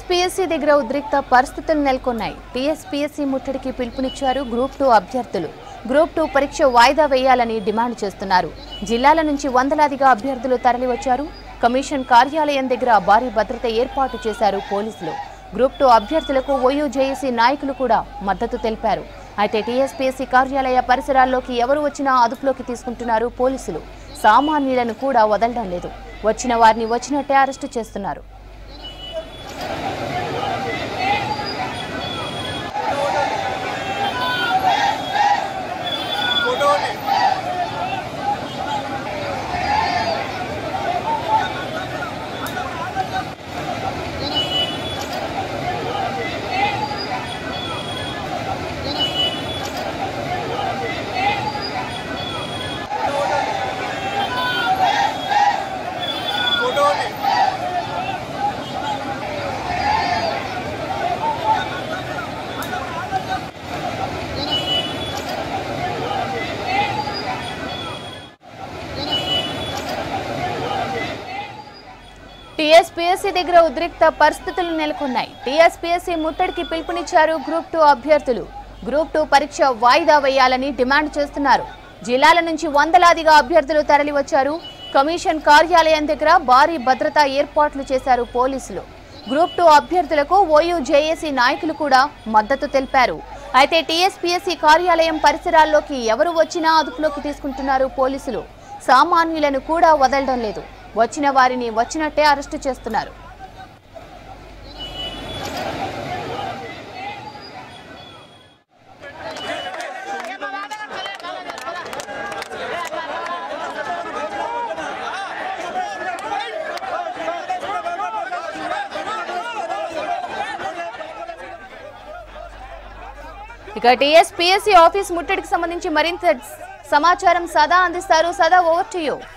TSPSC దగ్గర ఉద్రిక్త పరిస్థితులు నెలకొన్నాయి టీఎస్పీఎస్సీ ముట్టడికి పిలుపునిచ్చారు గ్రూప్ టూ అభ్యర్థులు గ్రూప్ టూ పరీక్ష వాయిదా వేయాలని డిమాండ్ చేస్తున్నారు జిల్లాల నుంచి వందలాదిగా అభ్యర్థులు తరలివచ్చారు కమిషన్ కార్యాలయం దగ్గర భారీ భద్రత ఏర్పాటు చేశారు పోలీసులు గ్రూప్ టూ అభ్యర్థులకు ఓయూ జేఏసీ నాయకులు కూడా మద్దతు తెలిపారు అయితే టీఎస్పీఎస్సీ కార్యాలయ పరిసరాల్లోకి ఎవరు వచ్చినా అదుపులోకి తీసుకుంటున్నారు పోలీసులు సామాన్యులను కూడా వదలడం లేదు వచ్చిన వారిని వచ్చినట్టే అరెస్టు చేస్తున్నారు టీఎస్పీఎస్సీ దగ్గర ఉద్రిక్త పరిస్థితులు నెలకొన్నాయి టీఎస్పీఎస్సీ ముట్టడికి పిలుపునిచ్చారు గ్రూప్ టూ అభ్యర్థులు గ్రూప్ టూ పరీక్ష వాయిదా వేయాలని డిమాండ్ చేస్తున్నారు జిల్లాల నుంచి వందలాదిగా అభ్యర్థులు తరలివచ్చారు కమిషన్ కార్యాలయం దగ్గర భారీ భద్రతా ఏర్పాట్లు చేశారు పోలీసులు గ్రూప్ టూ అభ్యర్థులకు ఓయూ జేఏసీ నాయకులు కూడా మద్దతు తెలిపారు అయితే టీఎస్పీఎస్సీ కార్యాలయం పరిసరాల్లోకి ఎవరు వచ్చినా అదుపులోకి తీసుకుంటున్నారు పోలీసులు సామాన్యులను కూడా వదలడం లేదు వచ్చిన వారిని వచ్చినట్టే అరెస్టు చేస్తున్నారు ఇక టీఎస్పీఎస్సీ ఆఫీస్ ముట్టడికి సంబంధించి మరింత సమాచారం సదా అందిస్తారు సదా over to you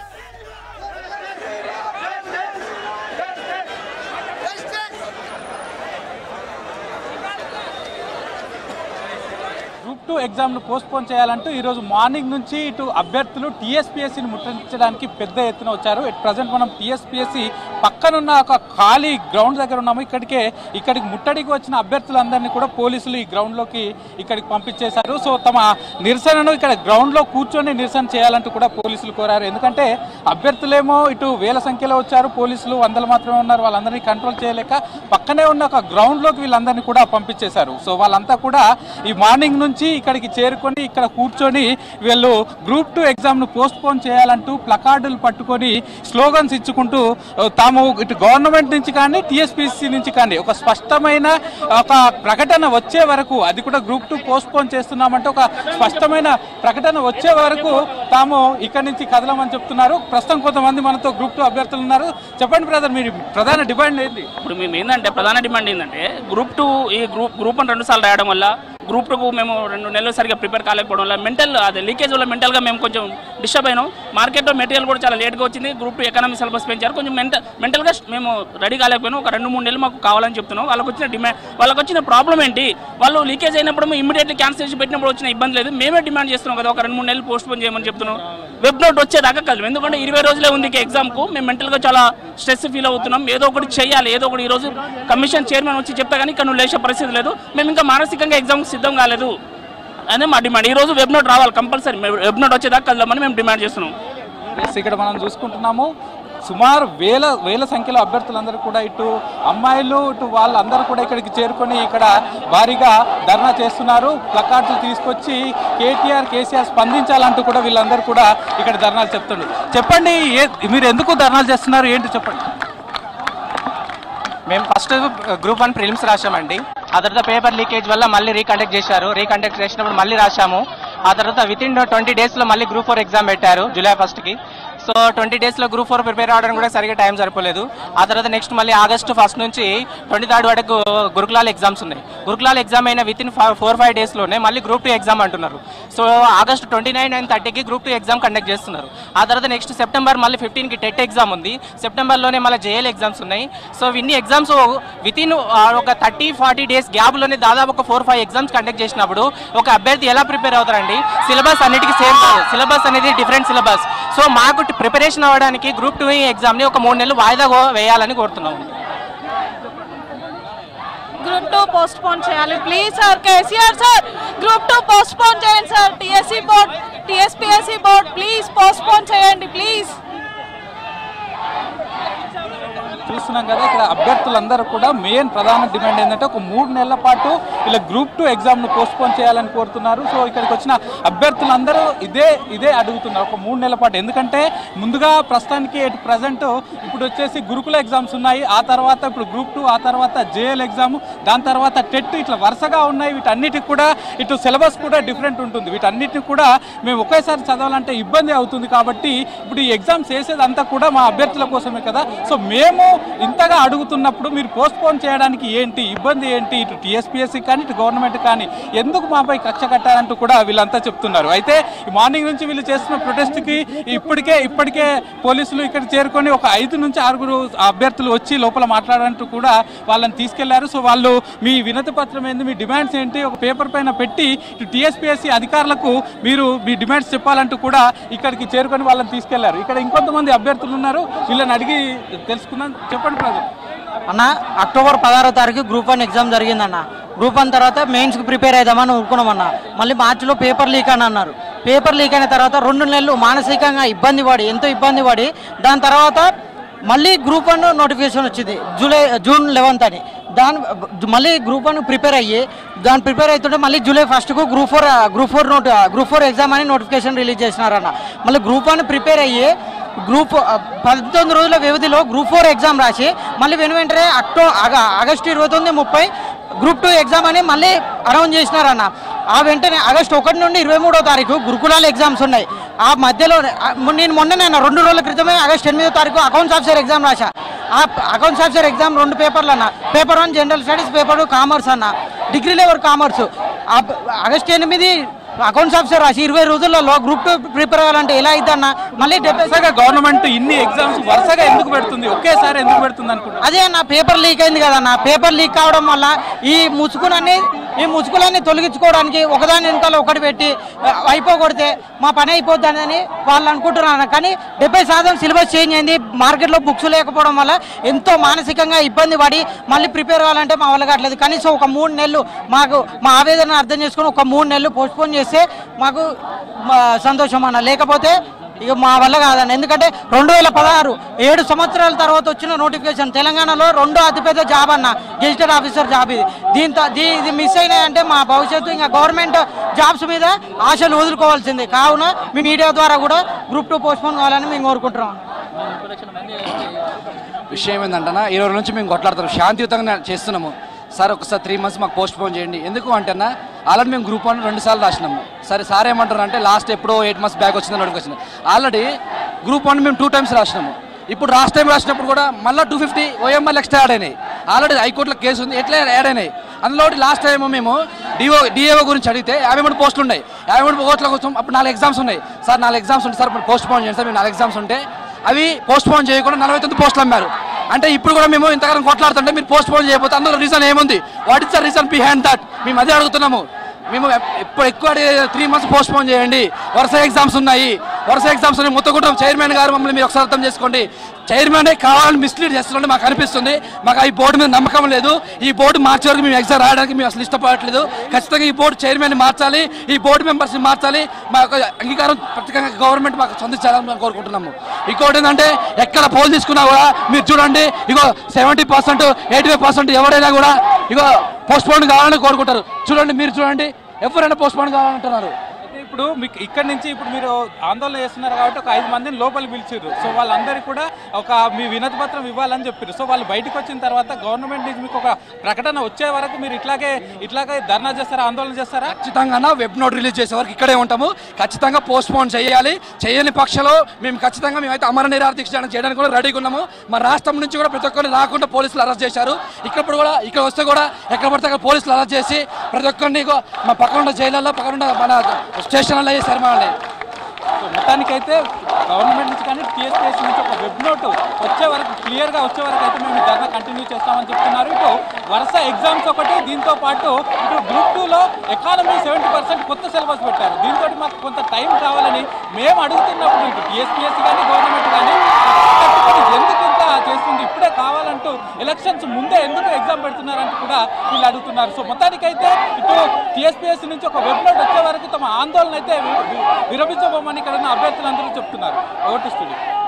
group two ఎగ్జామ్ను పోస్ట్పోన్ చేయాలంటూ ఈరోజు మార్నింగ్ నుంచి ఇటు అభ్యర్థులు టీఎస్పీఎస్సీని ముట్టడించడానికి పెద్ద ఎత్తున వచ్చారు ఇట్ ప్రజెంట్ మనం టీఎస్పీఎస్సీ పక్కనున్న ఒక ఖాళీ గ్రౌండ్ దగ్గర ఉన్నాము ఇక్కడికే ఇక్కడికి ముట్టడికి వచ్చిన అభ్యర్థులందరినీ కూడా పోలీసులు ఈ గ్రౌండ్లోకి ఇక్కడికి పంపించేశారు సో తమ నిరసనను ఇక్కడ గ్రౌండ్లో కూర్చొని నిరసన చేయాలంటూ కూడా పోలీసులు కోరారు ఎందుకంటే అభ్యర్థులేమో ఇటు వేల సంఖ్యలో వచ్చారు పోలీసులు వందలు మాత్రమే ఉన్నారు వాళ్ళందరినీ కంట్రోల్ చేయలేక పక్కనే ఉన్న ఒక గ్రౌండ్లోకి వీళ్ళందరినీ కూడా పంపించేశారు సో వాళ్ళంతా కూడా ఈ మార్నింగ్ నుంచి ఇక్కడికి చేరుకొని ఇక్కడ కూర్చొని వీళ్ళు గ్రూప్ టూ ఎగ్జామ్ను పోస్ట్ పోన్ చేయాలంటూ ప్లకార్డులు పట్టుకొని స్లోగన్స్ ఇచ్చుకుంటూ ఆ, తాము ఇటు గవర్నమెంట్ నుంచి కానీ టీఎస్పీసీ నుంచి కానీ ఒక స్పష్టమైన ఒక ప్రకటన వచ్చే వరకు అది కూడా గ్రూప్ టూ పోస్ట్ పోన్ చేస్తున్నామంటే ఒక స్పష్టమైన ప్రకటన వచ్చే వరకు తాము ఇక్కడి నుంచి కదలమని చెప్తున్నారు ప్రస్తుతం కొంతమంది మనతో గ్రూప్ టూ అభ్యర్థులు ఉన్నారు చెప్పండి బ్రదర్ మీరు ప్రధాన డిమాండ్ ఏంటి ఇప్పుడు మేము ఏంటంటే ప్రధాన డిమాండ్ ఏంటంటే గ్రూప్ టూ ఈ గ్రూప్ గ్రూప్ అని రెండు సార్లు రాయడం వల్ల గ్రూప్ టూకు మేము రెండు నెలలు సరిగా ప్రిపేర్ కాలేకపోవడం వల్ల మెంటల్ అదే లీకేజ్ వల్ల మెంటల్గా మేము కొంచెం డిస్టర్బ్ అయినాం మార్కెట్లో మెటీరియల్ కూడా చాలా లేట్గా వచ్చింది గ్రూప్ టూ ఎకనామీ సిలబస్ పెంచారు కొంచెం మెంటల్ మెంటల్గా మేము రెడీ కాలేకపోయినాం ఒక రెండు మూడు నెలలు మాకు కావాలని చెప్తున్నాం వాళ్ళకి వచ్చిన డిమాండ్ వాళ్ళకి వచ్చిన ప్రాబ్లం ఏంటి వాళ్ళు లీకేజ్ అయినప్పుడు ఇమీడియట్లీ క్యాన్సిల్ చేసి పెట్టినప్పుడు వచ్చిన ఇబ్బంది లేదు మేమే డిమాండ్ చేస్తున్నాం కదా ఒక రెండు మూడు నెలలు పోస్ట్ పోన్ చేయమని చెప్తున్నాం వెబ్ నోట్ వచ్చేదాకా కాదు ఎందుకంటే ఇరవై రోజులే ఉంది ఎగ్జామ్కు మేము మెంటల్గా చాలా స్ట్రెస్ ఫీల్ అవుతున్నాం ఏదో ఒకటి చేయాలి ఏదో ఒకటి ఈరోజు కమిషన్ చైర్మన్ వచ్చి చెప్తా కానీ ఇక్కడ నువ్వు లేచే పరిస్థితి లేదు మేము ఇంకా మానసికంగా ఎగ్జామ్కి సిద్ధం కాలేదు అదే మా డిమాండ్ ఈ రోజు వెబ్ నోట్ రావాలి కంపల్సరీ వెబ్ నోట్ వచ్చేదాకా కలదామని మేము డిమాండ్ చేస్తున్నాం Yes, ఇక్కడ మనం చూసుకుంటున్నాము సుమారు వేల వేల సంఖ్యలో అభ్యర్థులందరూ కూడా ఇటు అమ్మాయిలు ఇటు వాళ్ళందరూ కూడా ఇక్కడికి చేరుకొని ఇక్కడ భారీగా ధర్నా చేస్తున్నారు ప్లకార్డులు తీసుకొచ్చి కేటీఆర్ కేసీఆర్ స్పందించాలంటూ కూడా వీళ్ళందరూ కూడా ఇక్కడ ధర్నాలు చెప్తున్నారు చెప్పండి ఏ- మీరు ఎందుకు ధర్నాలు చేస్తున్నారు ఏంటి చెప్పండి మేము ఫస్ట్ గ్రూప్ వన్ ప్రిలిమ్స్ రాసామండి ఆ తర్వాత పేపర్ లీకేజ్ వల్ల మళ్ళీ రీకండక్ట్ చేశారు రీకండక్ట్ చేసినప్పుడు మళ్ళీ రాశాము ఆ తర్వాత విత్ ఇన్ ట్వంటీ డేస్లో మళ్ళీ గ్రూప్ ఫోర్ ఎగ్జామ్ పెట్టారు జూలై ఫస్ట్కి సో ట్వంటీ డేస్లో గ్రూప్ ఫోర్ ప్రిపేర్ అవ్వడానికి కూడా సరిగా టైం సరిపోలేదు ఆ తర్వాత నెక్స్ట్ మళ్ళీ ఆగస్టు ఫస్ట్ నుంచి ట్వంటీ థర్డ్ వరకు గురుకులాల ఎగ్జామ్స్ ఉన్నాయి గురుకులాల ఎగ్జామ్ అయిన విత్ ఇన్ ఫోర్ ఫైవ్ డేస్లోనే మళ్ళీ గ్రూప్ టూ ఎగ్జామ్ అంటున్నారు so August twenty nine and థర్టీకి గ్రూప్ టూ ఎగ్జామ్ కండక్ట్ చేస్తున్నారు ఆ తర్వాత నెక్స్ట్ సెప్టెంబర్ మళ్ళీ ఫిఫ్టీన్కి టెట్ ఎగ్జామ్ ఉంది సెప్టెంబర్లోనే మళ్ళీ జేఎల్ ఎగ్జామ్స్ ఉన్నాయి సో ఇన్ని ఎగ్జామ్స్ విత్ ఇన్ ఒక థర్టీ ఫార్టీ డేస్ గ్యాప్లోనే దాదాపు ఒక ఫోర్ ఫైవ్ ఎగ్జామ్స్ కండక్ట్ చేసినప్పుడు ఒక అభ్యర్థి ఎలా ప్రిపేర్ అవుతారండి సిలబస్ అన్నిటికీ సేమ్ కాదు సిలబస్ అనేది డిఫరెంట్ సిలబస్ సో మాకు ప్రిపరేషన్ అవ్వడానికి గ్రూప్ టూ ఎగ్జామ్ని ఒక మూడు నెలలు వాయిదా గో- వేయాలని కోరుతున్నాము పోస్ట్ పోన్ చేయాలి please sir KCR sir group two postpone చేయండి sir TSC board TSPSC board please postpone చేయండి ప్లీజ్ చూస్తున్నాం కదా ఇక్కడ అభ్యర్థులందరూ కూడా మెయిన్ ప్రధాన డిమాండ్ ఏంటంటే ఒక మూడు నెలల పాటు ఇలా గ్రూప్ టూ ఎగ్జామ్ ను పోస్ట్ పోన్ చేయాలని కోరుతున్నారు సో ఇక్కడికి వచ్చిన అభ్యర్థులందరూ ఇదే ఇదే అడుగుతున్నారు ఒక మూడు నెలల పాటు ఎందుకంటే ముందుగా ప్రస్తుతానికి ప్రజెంట్ ఇప్పుడు వచ్చేసి గురుకుల ఎగ్జామ్స్ ఉన్నాయి ఆ తర్వాత ఇప్పుడు గ్రూప్ టూ ఆ తర్వాత జేఎల్ ఎగ్జామ్ దాని తర్వాత టెట్ ఇట్లా వరుసగా ఉన్నాయి వీటన్నిటికి కూడా ఇటు సిలబస్ కూడా డిఫరెంట్ ఉంటుంది వీటన్నిటిని కూడా మేము ఒకేసారి చదవాలంటే ఇబ్బంది అవుతుంది కాబట్టి ఇప్పుడు ఈ ఎగ్జామ్స్ వేసేదంతా కూడా మా అభ్యర్థుల కోసమే కదా సో మేము ఇంతగా అడుగుతున్నప్పుడు మీరు పోస్ట్ పోన్ చేయడానికి ఏంటి ఇబ్బంది ఏంటి ఇటు టీఎస్పీఎస్సీ కానీ ఇటు గవర్నమెంట్ కానీ ఎందుకు మాపై కక్ష కట్టారంటూ కూడా వీళ్ళంతా చెప్తున్నారు అయితే ఈ మార్నింగ్ నుంచి వీళ్ళు చేస్తున్న ప్రొటెస్ట్కి ఇప్పటికే ఇప్పటికే పోలీసులు ఇక్కడ చేరుకొని ఒక ఐదు నుంచి ఆరుగురు అభ్యర్థులు వచ్చి లోపల మాట్లాడాలంటూ కూడా వాళ్ళని తీసుకెళ్లారు సో వాళ్ళు మీ వినతి పత్రం ఏంది మీ డిమాండ్స్ ఏంటి ఒక పేపర్ పైన పెట్టి ఇటు టీఎస్పీఎస్సీ అధికారులకు మీరు మీ డిమాండ్స్ చెప్పాలంటూ కూడా ఇక్కడికి చేరుకొని వాళ్ళని తీసుకెళ్లారు ఇక్కడ ఇంకొంతమంది అభ్యర్థులు ఉన్నారు వీళ్ళని అడిగి తెలుసుకుందాం చెప్పండి ప్రజలు అన్న అక్టోబర్ పదహారో తారీఖు గ్రూప్ వన్ ఎగ్జామ్ జరిగిందన్న గ్రూప్ వన్ తర్వాత మెయిన్స్కి ప్రిపేర్ అవుదామని ఊరుకున్నామన్న మళ్ళీ మార్చిలో పేపర్ లీక్ అని అన్నారు పేపర్ లీక్ అయిన తర్వాత రెండు నెలలు మానసికంగా ఇబ్బంది పడి ఎంతో ఇబ్బంది పడి దాని తర్వాత మళ్ళీ గ్రూప్ వన్ నోటిఫికేషన్ వచ్చింది జూలై జూన్ లెవెన్త్ అని దాని మళ్ళీ గ్రూప్ వన్ ప్రిపేర్ అయ్యి దాని ప్రిపేర్ అవుతుంటే మళ్ళీ జూలై ఫస్ట్కు group four group four note group four exam అని నోటిఫికేషన్ రిలీజ్ చేసినారన్న మళ్ళీ గ్రూప్ వన్ ప్రిపేర్ అయ్యి గ్రూప్ ఆ, పంతొమ్మిది రోజుల వ్యవధిలో గ్రూప్ ఫోర్ ఎగ్జామ్ రాసి మళ్ళీ వెను వెంటనే అక్టో ఆగ- ఆగస్టు ఇరవై తొమ్మిది ముప్పై గ్రూప్ టూ ఎగ్జామ్ అని మళ్ళీ అనౌన్స్ చేసినారన్న ఆ వెంటనే ఆగస్టు ఒకటి నుండి ఇరవై మూడో తారీఖు గురుకులాల ఎగ్జామ్స్ ఉన్నాయి ఆ మధ్యలో ఆ, నేను మొన్ననే అన్న రెండు రోజుల క్రితమే ఆగస్ట్ ఎనిమిదో తారీఖు అకౌంట్స్ ఆఫీసర్ ఎగ్జామ్ రాశా ఆ అకౌంట్స్ ఆఫీసర్ ఎగ్జామ్ రెండు పేపర్లు అన్న paper one general studies paper commerce అన్న డిగ్రీ లెవెల్ కామర్స్ ఆగస్ట్ ఎనిమిది అకౌంట్స్ ఆఫీసర్ రాసి ఇరవై రోజులలో గ్రూప్ టూ ప్రిపేర్ అవ్వాలంటే ఎలా అవుతుందన్న మళ్ళీ డెబ్బై వరుసగా గవర్నమెంట్ ఇన్ని ఎగ్జామ్స్ వరుసగా ఎందుకు పెడుతుంది ఒకేసారి ఎందుకు పెడుతుంది అనుకుంటున్నారు అదే అన్న పేపర్ లీక్ అయింది కదన్న పేపర్ లీక్ కావడం వల్ల ఈ ముసుగులన్నీ ఈ ముసుగులన్నీ తొలగించుకోవడానికి ఒకదాని వెనకాల ఒకటి పెట్టి ఆ, అయిపోకూడితే మా పని అయిపోద్దని వాళ్ళు అనుకుంటున్నారు అన్న. కానీ డెబ్బై శాతం సిలబస్ చేంజ్ అయింది మార్కెట్లో బుక్స్ లేకపోవడం వల్ల ఎంతో మానసికంగా ఇబ్బంది పడి మళ్ళీ ప్రిపేర్ అవ్వాలంటే మా వల్ల కావట్లేదు కనీసం ఒక మూడు నెలలు మాకు మా ఆవేదన అర్థం చేసుకుని ఒక మూడు నెలలు పోస్ట్పోన్ చేస్తే మాకు మా సంతోషం అన్న లేకపోతే ఇక మా వల్ల కాదన్న ఎందుకంటే రెండు వేల పదహారు ఏడు సంవత్సరాల తర్వాత వచ్చిన నోటిఫికేషన్ తెలంగాణలో రెండో అతిపెద్ద జాబ్ అన్న గెజిటెడ్ ఆఫీసర్ జాబ్ ఇది దీంతో దీ ఇది మిస్ అయినాయంటే మా భవిష్యత్తు ఇంకా గవర్నమెంట్ జాబ్స్ మీద ఆశలు వదులుకోవాల్సిందే కావున మీ మీడియా ద్వారా కూడా గ్రూప్ టూ పోస్ట్పోన్ కావాలని మేము కోరుకుంటున్నాం విషయం ఏంటంటే ఈ రోజు నుంచి మేము కొట్లాడుతున్నాం శాంతియుతంగా చేస్తున్నాము సార్ ఒకసారి త్రీ మంత్స్ మాకు పోస్ట్ పోన్ చేయండి ఎందుకు అంటేనా ఆల్రెడీ మేము గ్రూప్ వన్ రెండు సార్లు రాసినాము సరే సార్ ఏమంటారు అంటే లాస్ట్ ఎప్పుడో ఎయిట్ మంత్స్ బ్యాక్ వచ్చిందని అడిగి వచ్చింది ఆల్రెడీ గ్రూప్ వన్ మేము టూ టైమ్స్ రాసినాము ఇప్పుడు లాస్ట్ టైం రాసినప్పుడు కూడా మళ్ళీ two fifty OML extra add అయినాయి ఆల్రెడీ హైకోర్టులో కేసు ఉంది ఎట్లా యాడ్ అయినాయి అందులో ఒకటి లాస్ట్ టైం మేము డిఓ డిఏఓ గురించి అడిగితే యాభై మూడు పోస్టులు ఉన్నాయి యాభై మూడు పోస్టుల కోసం అప్పుడు నాలుగు ఎగ్జామ్స్ ఉన్నాయి సార్ నాలుగు ఎగ్జామ్స్ ఉంటాయి సార్ పోస్ట్ పోన్ చేయండి సార్ మేము నాలుగు ఎగ్జామ్స్ ఉంటే అవి పోస్ట్ పోన్ చేయకుండా నలభై తొమ్మిది పోస్టులు అమ్మారు అంటే ఇప్పుడు కూడా మేము ఇంతకాలం కొట్లాడుతుంటే మీరు పోస్ట్ పోన్ చేయకపోతే అందులో రీజన్ ఏముంది what is the reason behind that మేము అదే అడుగుతున్నాము మేము ఎప్- ఇప్పుడు ఎక్కువ త్రీ మంత్స్ పోస్ట్ పోన్ చేయండి వరుస ఎగ్జామ్స్ ఉన్నాయి వరుస ఎగ్జామ్స్ ఉన్నాయి మొత్తం చైర్మన్ గారు మమ్మల్ని మీరు ఒకసారి అర్థం చేసుకోండి చైర్మన్ కావాలని మిస్లీడ్ చేస్తున్నట్టు మాకు అనిపిస్తుంది మాకు ఈ బోర్డు మీద నమ్మకం లేదు ఈ బోర్డు మార్చే వరకు మేము ఎగ్జామ్ రాయడానికి మేము అసలు ఇష్టపడట్లేదు ఖచ్చితంగా ఈ బోర్డు చైర్మన్ మార్చాలి ఈ బోర్డు మెంబర్స్ మార్చాలి మా యొక్క అంగీకారం ప్రత్యేకంగా గవర్నమెంట్ మాకు సంధించాలని మేము కోరుకుంటున్నాము ఇంకోటి ఏంటంటే ఎక్కడ పోల్ తీసుకున్నా కూడా మీరు చూడండి ఇగో seventy percent eighty five percent ఎవరైనా కూడా ఇగో పోస్ట్ పోన్ కావాలని కోరుకుంటారు చూడండి మీరు చూడండి ఎవరైనా పోస్ట్ పోన్ కావాలంటున్నారు అయితే ఇప్పుడు మీకు ఇక్కడ నుంచి ఇప్పుడు మీరు ఆందోళన చేస్తున్నారు కాబట్టి ఒక ఐదు మందిని లోపలికి పిలిచారు సో వాళ్ళందరికీ కూడా ఒక మీ వినతి పత్రం ఇవ్వాలని చెప్పారు సో వాళ్ళు బయటకు వచ్చిన తర్వాత గవర్నమెంట్ నుంచి మీకు ఒక ప్రకటన వచ్చే వరకు మీరు ఇట్లాగే ఇట్లాగే ధర్నా చేస్తారా ఆందోళన చేస్తారా ఖచ్చితంగా వెబ్ నోట్ రిలీజ్ చేసే వరకు ఇక్కడే ఉంటాము ఖచ్చితంగా పోస్ట్ పోన్ చేయాలి చేయని పక్షంలో మేము ఖచ్చితంగా మేమైతే అమర నిరాహార దీక్ష చేయడానికి- చేయడానికి కూడా రెడీగా ఉన్నాము మా రాష్ట్రం నుంచి కూడా ప్రతి ఒక్కరిని రాకుండా పోలీసులు అరెస్ట్ చేశారు ఇక్కడ కూడా ఇక్కడ వస్తే కూడా ఎక్కడ పడితే అక్కడ పోలీసులు అరెస్ట్ చేసి ప్రతి ఒక్కరిని ఇగో మా పక్కన ఉన్న జైళ్ళల్లో పక్కన ఉన్న మన స్టేషన్లలో చేశారు మనల్ని సో మొత్తానికైతే గవర్నమెంట్ నుంచి కానీ టీఎస్పీఎస్ నుంచి ఒక వెబ్ నోట్ వచ్చే వరకు క్లియర్గా వచ్చే వరకు అయితే మేము ఈ ధర్నా కంటిన్యూ చేస్తామని చెప్తున్నారు ఇటు వరుస ఎగ్జామ్స్ ఒకటి దీంతో పాటు ఇటు గ్రూప్ టూలో ఎకానమీ సెవెంటీ పర్సెంట్ కొత్త సిలబస్ పెట్టారు దీంతో మాకు కొంత టైం కావాలని మేము అడుగుతున్నప్పుడు ఇటు టీఎస్పీఎస్ కానీ గవర్నమెంట్ కానీ కట్టుకొని ఎందుకు ఇంత చేస్తుంది ఇప్పుడే కావాలని చేయాలంటూ ఎలక్షన్స్ ముందే ఎందుకు ఎగ్జామ్ పెడుతున్నారంటూ కూడా వీళ్ళు అడుగుతున్నారు సో మొత్తానికైతే ఇటు టీఎస్పీఎస్సీ నుంచి ఒక వెబ్నోట్ వచ్చే వరకు తమ ఆందోళన అయితే వి- వి- విరమించబోమని ఇక్కడ ఉన్న అభ్యర్థులందరూ చెప్తున్నారు ఓటు స్టూడియో